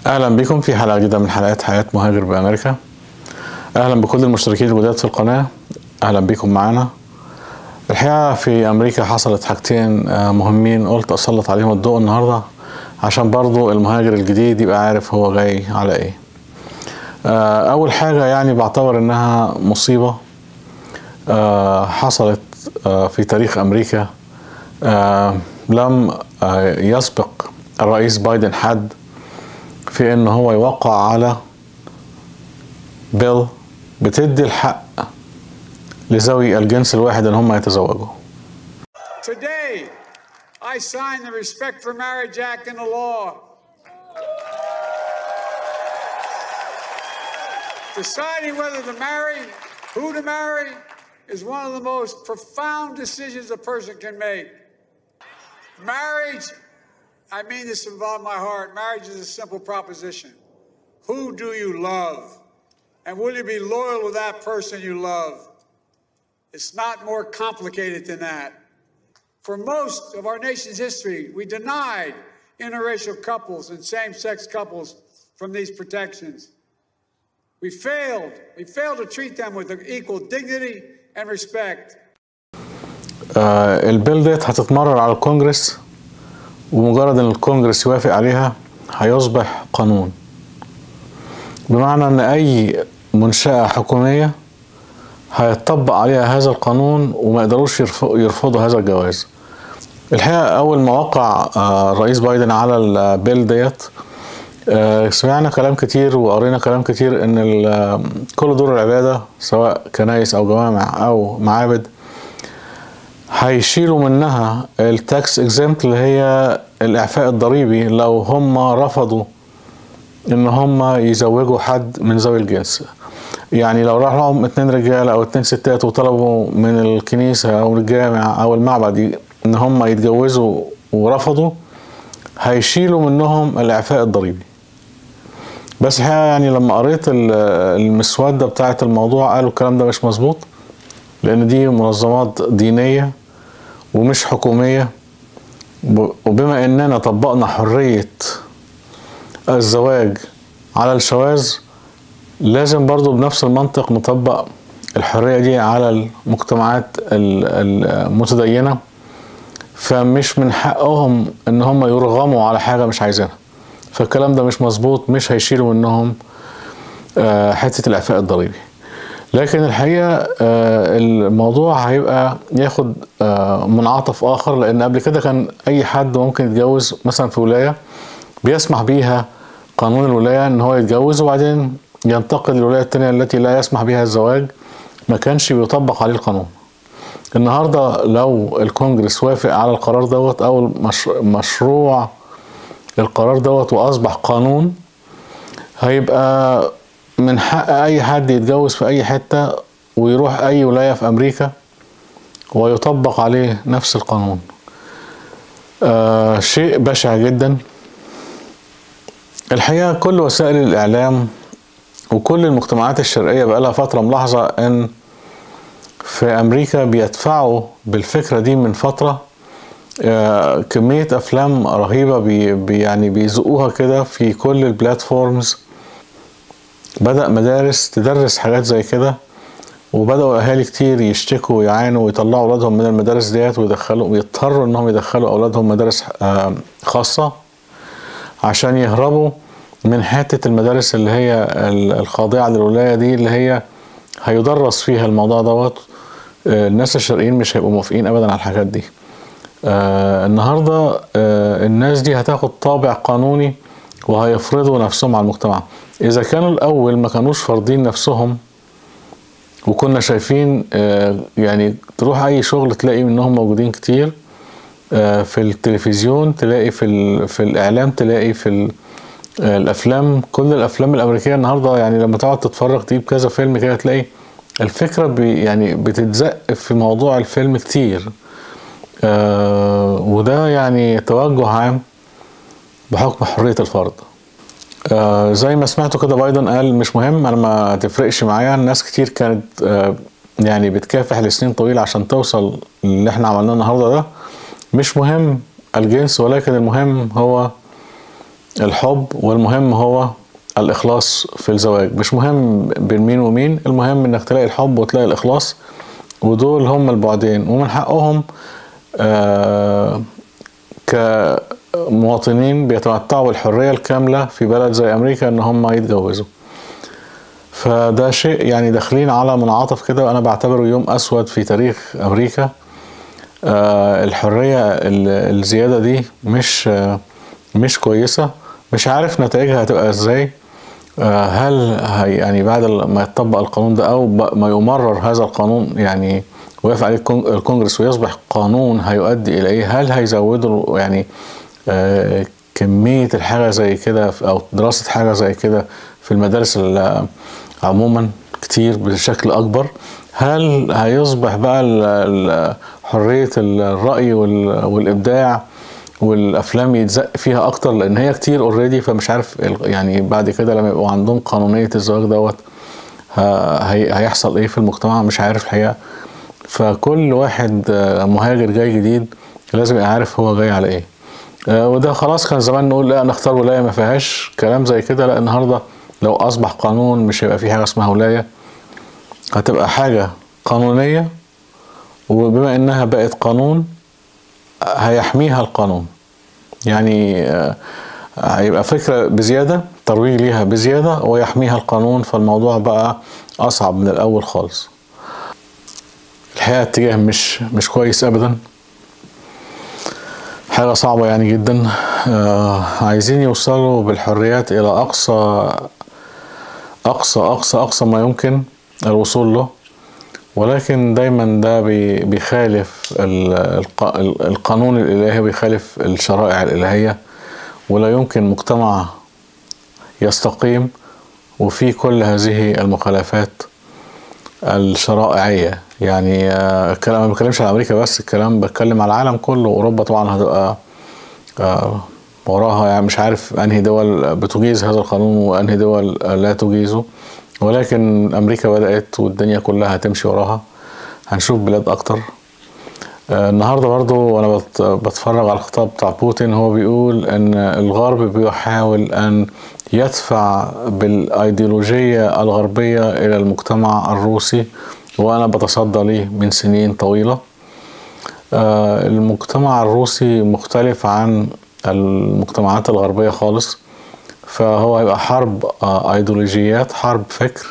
اهلا بكم في حلقه جديده من حلقات حياه مهاجر بامريكا اهلا بكل المشتركين الجداد في القناه اهلا بكم معنا الحقيقه في امريكا حصلت حاجتين آه، مهمين قلت اسلط عليهم الضوء النهارده عشان برضو المهاجر الجديد يبقى عارف هو جاي على ايه آه، اول حاجه يعني بعتبر انها مصيبه آه، حصلت آه، في تاريخ امريكا آه، لم آه، يسبق الرئيس بايدن حد في ان هو يوقع على بيل بتدي الحق لذوي الجنس الواحد ان هم يتزوجوا Today, I sign the Respect for Marriage Act into law. Deciding whether to marry, who to marry, is one of the most profound decisions a person can make. Marriage, I mean this with all my heart, marriage is a simple proposition. Who do you love? And will you be loyal to that person you love? It's not more complicated than that. For most of our nation's history, we denied interracial couples and same sex couples from these protections. We failed. We failed to treat them with equal dignity and respect. آه، البيل ديت هتتمرر على الكونجرس ومجرد ان الكونجرس يوافق عليها هيصبح قانون بمعنى ان اي منشأة حكومية هيطبق عليها هذا القانون وما يقدروش يرف- يرفضوا هذا الجواز الحقيقة أول ما وقع آه، الرئيس بايدن على البيل ديت آه، سمعنا كلام كتير وقرينا كلام كتير ان ال- كل دور العبادة سواء كنايس او جوامع او معابد هيشيلوا منها التاكس اكزامت اللي هي الاعفاء الضريبي لو هم رفضوا ان هم يزوجوا حد من ذوي الجنس يعني لو راح لهم اتنين رجال او اتنين ستات وطلبوا من الكنيسة او الجامع او المعبد ي- ان هم يتجوزوا ورفضوا هيشيلوا منهم الاعفاء الضريبي بس الحقيقة يعني لما قريت ال- المسودة بتاعة الموضوع قالوا الكلام ده مش مظبوط لان دي منظمات دينية ومش حكومية ب- وبما اننا طبقنا حرية الزواج على الشواذ لازم برضو بنفس المنطق نطبق الحرية دي على المجتمعات ال- المتدينة فمش من حقهم ان هم يرغموا على حاجة مش عايزينها فالكلام ده مش مظبوط مش هيشيلوا منهم آه، حتة الإعفاء الضريبي لكن الحقيقة آه، الموضوع هيبقى ياخد آه، منعطف آخر لأن قبل كده كان أي حد ممكن يتجوز مثلا في ولاية بيسمح بيها قانون الولاية إن هو يتجوز وبعدين ينتقل للولاية التانية التي لا يسمح بها الزواج ما كانش بيطبق عليه القانون النهاردة لو الكونجرس وافق على القرار دوت أو المش- مشروع القرار دوت وأصبح قانون هيبقى من حق أي حد يتجوز في أي حتة ويروح أي ولاية في أمريكا ويطبق عليه نفس القانون آه شيء بشع جدا الحقيقة كل وسائل الإعلام وكل المجتمعات الشرقية بقالها فترة ملاحظة إن في أمريكا بيدفعوا بالفكرة دي من فترة آه، كمية أفلام رهيبة بي بي- يعني بيزقوها كده في كل البلاتفورمز بدأ مدارس تدرس حاجات زي كده وبدأوا أهالي كتير يشتكوا ويعانوا ويطلعوا أولادهم من المدارس ديت ويدخلوا ويضطروا إنهم يدخلوا أولادهم مدارس آه، خاصة عشان يهربوا من حتة المدارس اللي هي ال- الخاضعة للولاية دي اللي هي هيدرس فيها الموضوع دوت آه، الناس الشرقيين مش هيبقوا موافقين أبدا على الحاجات دي آه النهارده آه الناس دي هتاخد طابع قانوني وهيفرضوا نفسهم على المجتمع اذا كانوا الاول ما كانوش فارضين نفسهم وكنا شايفين آه يعني تروح اي شغل تلاقي منهم موجودين كتير آه في التلفزيون تلاقي في ال- في الاعلام تلاقي في ال- آه الافلام كل الافلام الامريكيه النهارده يعني لما تقعد تتفرج تجيب كذا فيلم كده تلاقي الفكره بي يعني بتتزق في موضوع الفيلم كتير آه وده يعني توجه عام بحكم حرية الفرد آه زي ما سمعتوا كده بايدن قال مش مهم انا ما تفرقش معايا الناس كتير كانت آه يعني بتكافح لسنين طويلة عشان توصل اللي احنا عملناه النهاردة ده مش مهم الجنس ولكن المهم هو الحب والمهم هو الإخلاص في الزواج مش مهم بين مين ومين المهم إنك تلاقي الحب وتلاقي الإخلاص ودول هم البعدين ومن حقهم آه كمواطنين بيتمتعوا بالحرية الكاملة في بلد زي أمريكا إن هم يتجوزوا فده شيء يعني داخلين على منعطف كده وأنا بعتبره يوم أسود في تاريخ أمريكا آه الحرية الزيادة دي مش آه مش كويسة مش عارف نتائجها هتبقى ازاي آه هل هي يعني بعد ما يطبق القانون ده او ما يمرر هذا القانون يعني ويقف عليه الكونجرس ويصبح قانون هيؤدي الى ايه هل هيزودوا يعني آه كمية الحاجة زي كده او دراسة حاجة زي كده في المدارس عموما كتير بشكل اكبر هل هيصبح بقى حرية الرأي والإبداع والافلام يتزق فيها اكتر لان هي كتير اوريدي فمش عارف يعني بعد كده لما يبقوا عندهم قانونيه الزواج دوت هيحصل ايه في المجتمع مش عارف الحقيقه فكل واحد مهاجر جاي جديد لازم يبقى عارف هو جاي على ايه وده خلاص كان زمان نقول لا نختار ولايه ما فيهاش كلام زي كده لا النهارده لو اصبح قانون مش هيبقى في حاجه اسمها ولايه هتبقى حاجه قانونيه وبما انها بقت قانون هيحميها القانون يعني هيبقى فكرة بزيادة ترويج ليها بزيادة ويحميها القانون فالموضوع بقى أصعب من الأول خالص الحقيقة اتجاه مش مش كويس أبدا حاجة صعبة يعني جدا عايزين يوصلوا بالحريات إلى أقصى أقصى أقصى أقصى ما يمكن الوصول له ولكن دايما ده بيخالف القانون الالهي بيخالف الشرائع الالهيه ولا يمكن مجتمع يستقيم وفي كل هذه المخالفات الشرائعيه يعني الكلام ما بتكلمش على امريكا بس الكلام بتكلم على العالم كله اوروبا طبعا هتبقى وراها يعني مش عارف انهي دول بتجيز هذا القانون وانهي دول لا تجيزه ولكن امريكا بدات والدنيا كلها هتمشي وراها هنشوف بلاد اكتر آه النهارده برضو وانا بتفرج على الخطاب بتاع بوتين هو بيقول ان الغرب بيحاول ان يدفع بالايديولوجيه الغربيه الى المجتمع الروسي وانا بتصدى ليه من سنين طويله آه المجتمع الروسي مختلف عن المجتمعات الغربيه خالص فهو هيبقى حرب ايديولوجيات حرب فكر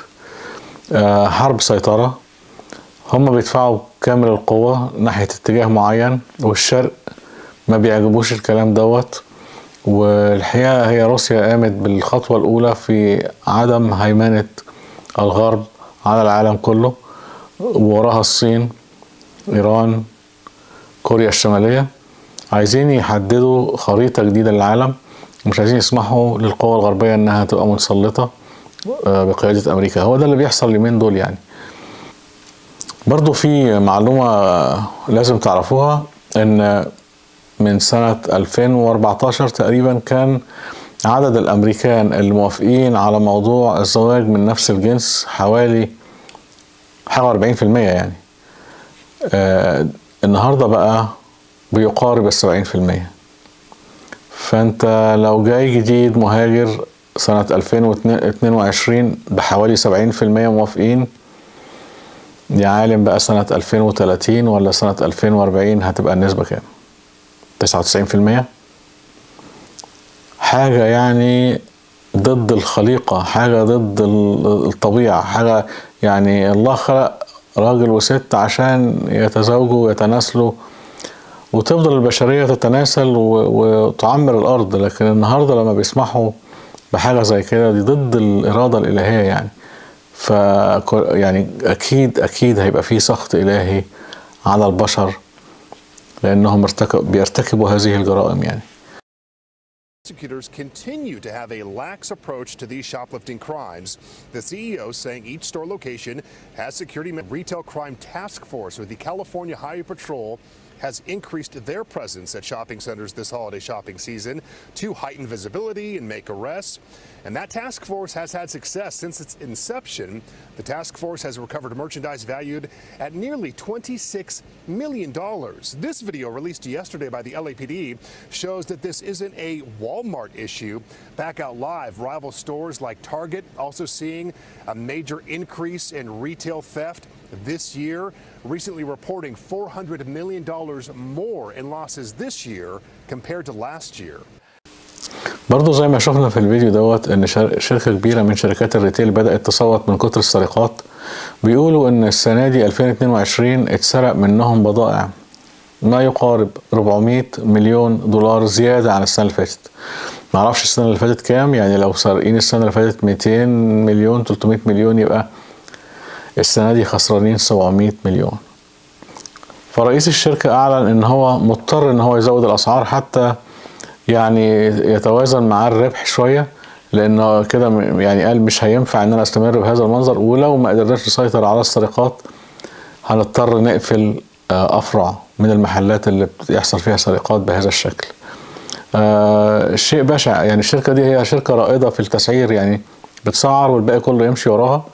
حرب سيطرة هم بيدفعوا كامل القوة ناحية اتجاه معين والشرق ما بيعجبوش الكلام دوت والحقيقة هي روسيا قامت بالخطوة الأولى في عدم هيمنة الغرب على العالم كله ووراها الصين إيران كوريا الشمالية عايزين يحددوا خريطة جديدة للعالم مش عايزين يسمحوا للقوى الغربية انها تبقى متسلطة بقيادة امريكا هو ده اللي بيحصل اليومين دول يعني برضو في معلومة لازم تعرفوها ان من سنة 2014 تقريبا كان عدد الامريكان اللي موافقين على موضوع الزواج من نفس الجنس حوالي حاجة 40% يعني آه النهاردة بقى بيقارب السبعين في المية فانت لو جاي جديد مهاجر سنة 2022 بحوالي 70% موافقين يا عالم بقى سنة 2030 ولا سنة 2040 هتبقى النسبة كام 99% حاجة يعني ضد الخليقة حاجة ضد الطبيعة حاجة يعني الله خلق راجل وست عشان يتزوجوا ويتناسلوا وتفضل البشرية تتناسل وتعمر الأرض لكن النهاردة لما بيسمحوا بحاجة زي كده دي ضد الإرادة الإلهية يعني ف يعني أكيد أكيد هيبقى في سخط إلهي على البشر لأنهم ارتكب بيرتكبوا هذه الجرائم يعني Prosecutors continue to have a lax approach to these shoplifting crimes. The CEO saying each store location has security retail crime task force with the California Highway Patrol has increased their presence at shopping centers this holiday shopping season to heighten visibility and make arrests. And that task force has had success since its inception. The task force has recovered merchandise valued at nearly $26 million. This video released yesterday by the LAPD shows that this isn't a Walmart issue. Back out live, rival stores like Target also seeing a major increase in retail theft this year, recently reporting $400 million more in losses this year compared to last year. برضه زي ما شفنا في الفيديو دوت ان شر- شركه كبيره من شركات الريتيل بدات تصوت من كتر السرقات بيقولوا ان السنه دي 2022 اتسرق منهم بضائع ما يقارب 400 مليون دولار زياده عن السنه اللي فاتت ما اعرفش السنه اللي فاتت كام يعني لو سارقين السنه اللي فاتت 200 مليون 300 مليون يبقى السنه دي خسرانين 700 مليون فرئيس الشركه اعلن ان هو مضطر ان هو يزود الاسعار حتى يعني يتوازن معاه الربح شويه لانه كده م- يعني قال مش هينفع ان انا استمر بهذا المنظر ولو ما قدرناش نسيطر على السرقات هنضطر نقفل آه، افرع من المحلات اللي بيحصل فيها سرقات بهذا الشكل. آه، شيء بشع يعني الشركه دي هي شركه رائده في التسعير يعني بتسعر والباقي كله يمشي وراها.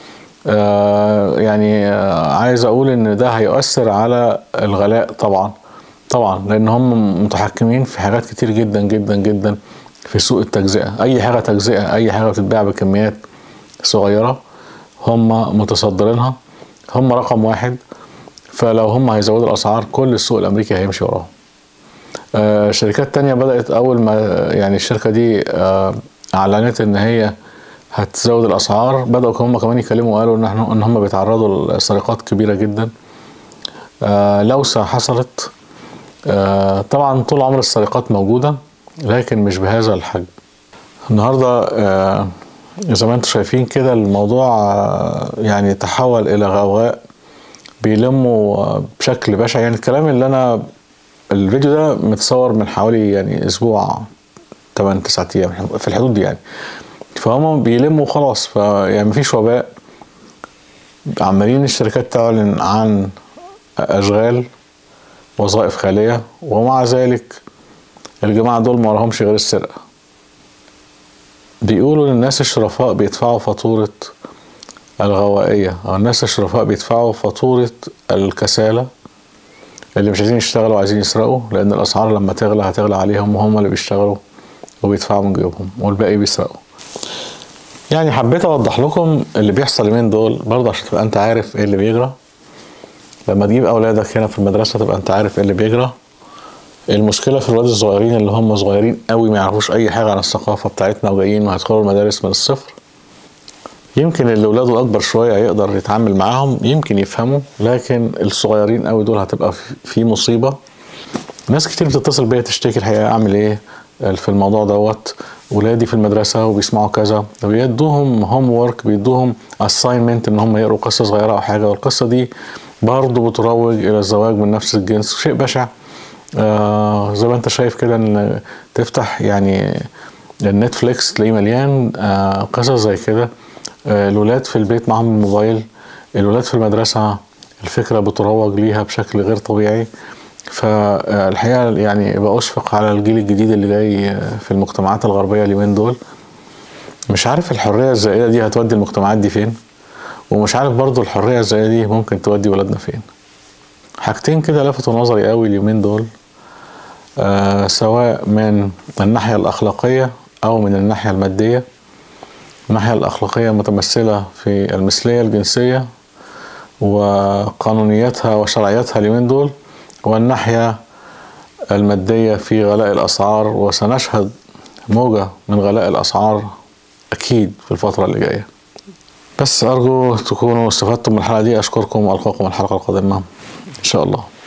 آه، يعني آه، عايز اقول ان ده هيؤثر على الغلاء طبعا طبعا لان هم متحكمين في حاجات كتير جدا جدا جدا في سوق التجزئه اي حاجه تجزئه اي حاجه بتتباع بكميات صغيره هم متصدرينها هم رقم واحد فلو هم هيزودوا الاسعار كل السوق الامريكي هيمشي وراهم آه، شركات تانية بدأت أول ما يعني الشركة دي آه، أعلنت إن هي هتزود الأسعار بدأوا هم كمان يتكلموا وقالوا إن إحنا إن هم بيتعرضوا لسرقات كبيرة جدا آه، لوسة حصلت آه، طبعا طول عمر السرقات موجودة لكن مش بهذا الحجم النهاردة آه، زي ما انتم شايفين كده الموضوع آه، يعني تحول إلى غوغاء بيلموا آه، بشكل بشع يعني الكلام اللي أنا الفيديو ده متصور من حوالي يعني أسبوع 8 9 أيام في الحدود دي يعني فهم بيلموا خلاص فيعني مفيش وباء عمالين الشركات تعلن عن أشغال وظائف خالية ومع ذلك الجماعة دول ما وراهمش غير السرقة بيقولوا ان الناس الشرفاء بيدفعوا فاتورة الغوائية او الناس الشرفاء بيدفعوا فاتورة الكسالة اللي مش عايزين يشتغلوا وعايزين يسرقوا لان الاسعار لما تغلى هتغلى عليهم وهم اللي بيشتغلوا وبيدفعوا من جيوبهم والباقي بيسرقوا يعني حبيت اوضح لكم اللي بيحصل اليومين دول برضه عشان تبقى انت عارف ايه اللي بيجرى لما تجيب اولادك هنا في المدرسه تبقى انت عارف ايه اللي بيجرى المشكله في الولاد الصغيرين اللي هم صغيرين قوي ما يعرفوش اي حاجه عن الثقافه بتاعتنا وجايين وهيدخلوا المدارس من الصفر يمكن اللي ولاده اكبر شويه يقدر يتعامل معاهم يمكن يفهموا لكن الصغيرين قوي دول هتبقى في- في مصيبه ناس كتير بتتصل بيا تشتكي الحقيقه اعمل ايه في الموضوع دوت ولادي في المدرسه وبيسمعوا كذا بيدوهم هوم وورك بيدوهم اساينمنت ان هم يقروا قصه صغيره او حاجه والقصه دي برضه بتروج الى الزواج من نفس الجنس شيء بشع آه زي ما انت شايف كده ان تفتح يعني النتفليكس تلاقيه مليان آه قصص زي كده آه الولاد في البيت معاهم الموبايل الولاد في المدرسة الفكرة بتروج ليها بشكل غير طبيعي فالحقيقة يعني بأشفق على الجيل الجديد اللي جاي في المجتمعات الغربية اليومين دول مش عارف الحرية الزائدة دي هتودي المجتمعات دي فين ومش عارف برضو الحرية الزائدة دي ممكن تودي ولادنا فين حاجتين كده لفتوا نظري قوي اليومين دول آه سواء من الناحية الأخلاقية أو من الناحية المادية الناحية الأخلاقية متمثلة في المثلية الجنسية وقانونيتها وشرعيتها اليومين دول والناحية المادية في غلاء الأسعار وسنشهد موجة من غلاء الأسعار أكيد في الفترة اللي جاية بس أرجو تكونوا استفدتم من الحلقة دي أشكركم وألقاكم الحلقة القادمة إن شاء الله